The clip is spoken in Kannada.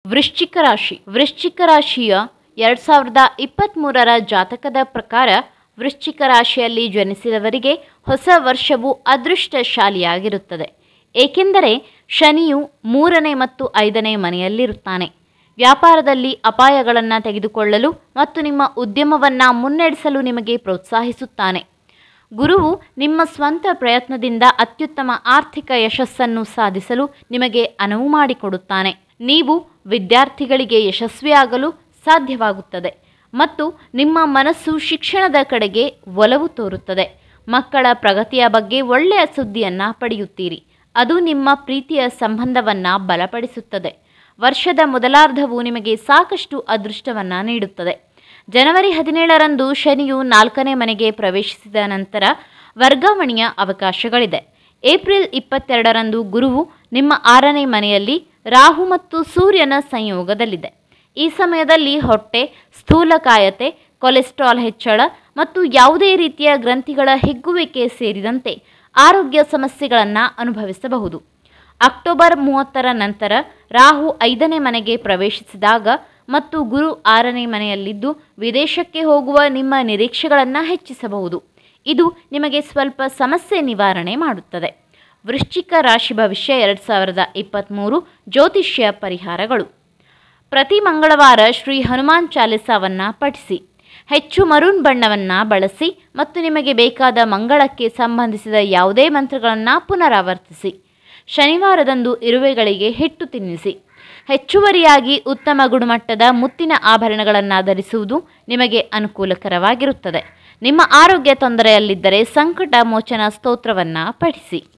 ವೃಶ್ಚಿಕ ರಾಶಿ ವೃಶ್ಚಿಕ ರಾಶಿಯ ಎರಡು ಸಾವಿರದ ಇಪ್ಪತ್ತ್ಮೂರರ ಜಾತಕದ ಪ್ರಕಾರ ವೃಶ್ಚಿಕ ರಾಶಿಯಲ್ಲಿ ಜನಿಸಿದವರಿಗೆ ಹೊಸ ವರ್ಷವು ಅದೃಷ್ಟಶಾಲಿಯಾಗಿರುತ್ತದೆ ಏಕೆಂದರೆ ಶನಿಯು ಮೂರನೇ ಮತ್ತು ಐದನೇ ಮನೆಯಲ್ಲಿರುತ್ತಾನೆ ವ್ಯಾಪಾರದಲ್ಲಿ ಅಪಾಯಗಳನ್ನು ತೆಗೆದುಕೊಳ್ಳಲು ಮತ್ತು ನಿಮ್ಮ ಉದ್ಯಮವನ್ನು ಮುನ್ನಡೆಸಲು ನಿಮಗೆ ಪ್ರೋತ್ಸಾಹಿಸುತ್ತಾನೆ ಗುರುವು ನಿಮ್ಮ ಸ್ವಂತ ಪ್ರಯತ್ನದಿಂದ ಅತ್ಯುತ್ತಮ ಆರ್ಥಿಕ ಯಶಸ್ಸನ್ನು ಸಾಧಿಸಲು ನಿಮಗೆ ಅನುವು ಮಾಡಿಕೊಡುತ್ತಾನೆ ನೀವು ವಿದ್ಯಾರ್ಥಿಗಳಿಗೆ ಯಶಸ್ವಿಯಾಗಲು ಸಾಧ್ಯವಾಗುತ್ತದೆ ಮತ್ತು ನಿಮ್ಮ ಮನಸ್ಸು ಶಿಕ್ಷಣದ ಕಡೆಗೆ ಒಲವು ತೋರುತ್ತದೆ ಮಕ್ಕಳ ಪ್ರಗತಿಯ ಬಗ್ಗೆ ಒಳ್ಳೆಯ ಸುದ್ದಿಯನ್ನು ಪಡೆಯುತ್ತೀರಿ ಅದು ನಿಮ್ಮ ಪ್ರೀತಿಯ ಸಂಬಂಧವನ್ನು ಬಲಪಡಿಸುತ್ತದೆ ವರ್ಷದ ಮೊದಲಾರ್ಧವು ನಿಮಗೆ ಸಾಕಷ್ಟು ಅದೃಷ್ಟವನ್ನು ನೀಡುತ್ತದೆ ಜನವರಿ ಹದಿನೇಳರಂದು ಶನಿಯು ನಾಲ್ಕನೇ ಮನೆಗೆ ಪ್ರವೇಶಿಸಿದ ನಂತರ ವರ್ಗಾವಣೆಯ ಅವಕಾಶಗಳಿದೆ ಏಪ್ರಿಲ್ ಇಪ್ಪತ್ತೆರಡರಂದು ಗುರುವು ನಿಮ್ಮ ಆರನೇ ಮನೆಯಲ್ಲಿ ರಾಹು ಮತ್ತು ಸೂರ್ಯನ ಸಂಯೋಗದಲ್ಲಿದೆ ಈ ಸಮಯದಲ್ಲಿ ಹೊಟ್ಟೆ ಸ್ಥೂಲಕಾಯತೆ ಕೊಲೆಸ್ಟ್ರಾಲ್ ಹೆಚ್ಚಳ ಮತ್ತು ಯಾವುದೇ ರೀತಿಯ ಗ್ರಂಥಿಗಳ ಹಿಗ್ಗುವಿಕೆ ಸೇರಿದಂತೆ ಆರೋಗ್ಯ ಸಮಸ್ಯೆಗಳನ್ನು ಅನುಭವಿಸಬಹುದು ಅಕ್ಟೋಬರ್ ಮೂವತ್ತರ ನಂತರ ರಾಹು ಐದನೇ ಮನೆಗೆ ಪ್ರವೇಶಿಸಿದಾಗ ಮತ್ತು ಗುರು ಆರನೇ ಮನೆಯಲ್ಲಿದ್ದು ವಿದೇಶಕ್ಕೆ ಹೋಗುವ ನಿಮ್ಮ ನಿರೀಕ್ಷೆಗಳನ್ನು ಹೆಚ್ಚಿಸಬಹುದು ಇದು ನಿಮಗೆ ಸ್ವಲ್ಪ ಸಮಸ್ಯೆ ನಿವಾರಣೆ ಮಾಡುತ್ತದೆ ವೃಶ್ಚಿಕ ರಾಶಿ ಭವಿಷ್ಯ ಎರಡು ಸಾವಿರದ ಇಪ್ಪತ್ತ್ಮೂರು ಜ್ಯೋತಿಷ್ಯ ಪರಿಹಾರಗಳು ಪ್ರತಿ ಮಂಗಳವಾರ ಶ್ರೀ ಹನುಮಾನ್ ಚಾಲಿಸಾವನ್ನು ಪಠಿಸಿ ಹೆಚ್ಚು ಮರೂನ್ ಬಣ್ಣವನ್ನು ಬಳಸಿ ಮತ್ತು ನಿಮಗೆ ಬೇಕಾದ ಮಂಗಳಕ್ಕೆ ಸಂಬಂಧಿಸಿದ ಯಾವುದೇ ಮಂತ್ರಗಳನ್ನು ಪುನರಾವರ್ತಿಸಿ ಶನಿವಾರದಂದು ಇರುವೆಗಳಿಗೆ ಹಿಟ್ಟು ತಿನ್ನಿಸಿ ಹೆಚ್ಚುವರಿಯಾಗಿ ಉತ್ತಮ ಗುಣಮಟ್ಟದ ಮುತ್ತಿನ ಆಭರಣಗಳನ್ನು ಧರಿಸುವುದು ನಿಮಗೆ ಅನುಕೂಲಕರವಾಗಿರುತ್ತದೆ ನಿಮ್ಮ ಆರೋಗ್ಯ ತೊಂದರೆಯಲ್ಲಿದ್ದರೆ ಸಂಕಟ ಮೋಚನ ಸ್ತೋತ್ರವನ್ನು ಪಠಿಸಿ